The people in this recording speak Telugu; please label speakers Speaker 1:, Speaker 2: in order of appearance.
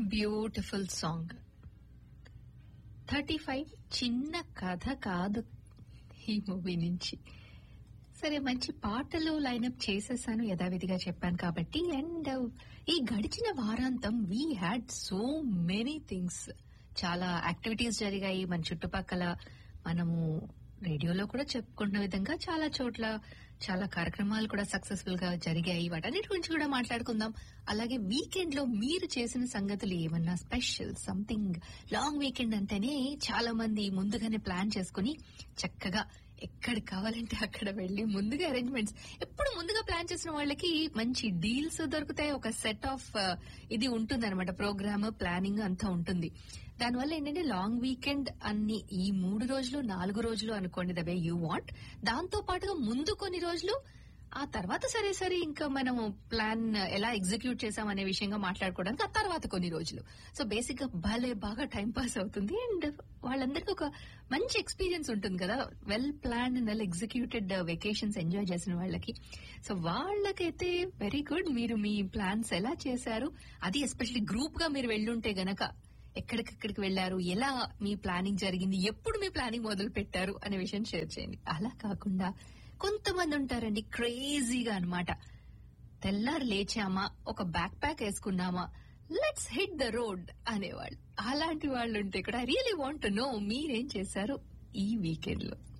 Speaker 1: బ్యూటిఫుల్ సాంగ్ థర్టీ ఫైవ్ చిన్న కథ కాదు ఈ మూవీ నుంచి సరే మంచి పాటలు లైనప్ చేసేసాను యథావిధిగా చెప్పాను కాబట్టి అండ్ ఈ గడిచిన వారాంతం we had so many things చాలా యాక్టివిటీస్ జరిగాయి మన చుట్టుపక్కల మనము రేడియోలో కూడా చెప్పుకుంటున్న విధంగా చాలా చోట్ల చాలా కార్యక్రమాలు కూడా సక్సెస్ఫుల్ గా జరిగాయి వాటన్నిటి గురించి కూడా మాట్లాడుకుందాం అలాగే వీకెండ్ లో మీరు చేసిన సంగతులు ఏమన్నా స్పెషల్ సంథింగ్ లాంగ్ వీకెండ్ అంటేనే చాలా మంది ముందుగానే ప్లాన్ చేసుకుని చక్కగా ఎక్కడికి కావాలంటే అక్కడ వెళ్లి ముందుగా అరేంజ్మెంట్స్ ఎప్పుడు ముందుగా ప్లాన్ చేసిన వాళ్ళకి మంచి డీల్స్ దొరుకుతాయి ఒక సెట్ ఆఫ్ ఇది ఉంటుంది అనమాట ప్రోగ్రామ్ ప్లానింగ్ అంతా ఉంటుంది దానివల్ల ఏంటంటే లాంగ్ వీకెండ్ అన్ని ఈ మూడు రోజులు నాలుగు రోజులు అనుకోండి ద వే యూ వాంట్ దాంతో పాటుగా ముందు కొన్ని రోజులు ఆ తర్వాత సరే సరే ఇంకా మనము ప్లాన్ ఎలా ఎగ్జిక్యూట్ చేసాం అనే విషయంగా మాట్లాడుకోవడానికి ఆ తర్వాత కొన్ని రోజులు సో బేసిక్ గా భలే బాగా టైం పాస్ అవుతుంది అండ్ వాళ్ళందరికీ ఒక మంచి ఎక్స్పీరియన్స్ ఉంటుంది కదా well plan and well executed vacations enjoy చేసిన వాళ్ళకి సో వాళ్ళకైతే వెరీ గుడ్ మీరు మీ ప్లాన్స్ ఎలా చేశారు అది ఎస్పెషల్లీ గ్రూప్ గా మీరు వెళ్ళుంటే గనక ఎక్కడికెక్కడికి వెళ్లారు ఎలా మీ ప్లానింగ్ జరిగింది ఎప్పుడు మీ ప్లానింగ్ మొదలు పెట్టారు అనే విషయం షేర్ చేయండి అలా కాకుండా కొంతమంది ఉంటారండి క్రేజీగా అన్నమాట తెల్లారు లేచామా ఒక బ్యాక్ ప్యాక్ వేసుకున్నామా లెట్స్ హిట్ ద రోడ్ అనేవాళ్ళు అలాంటి వాళ్ళు ఉంటే కూడా రియలీ వాంట్ నో మీరేం చేశారు ఈ వీకెండ్ లో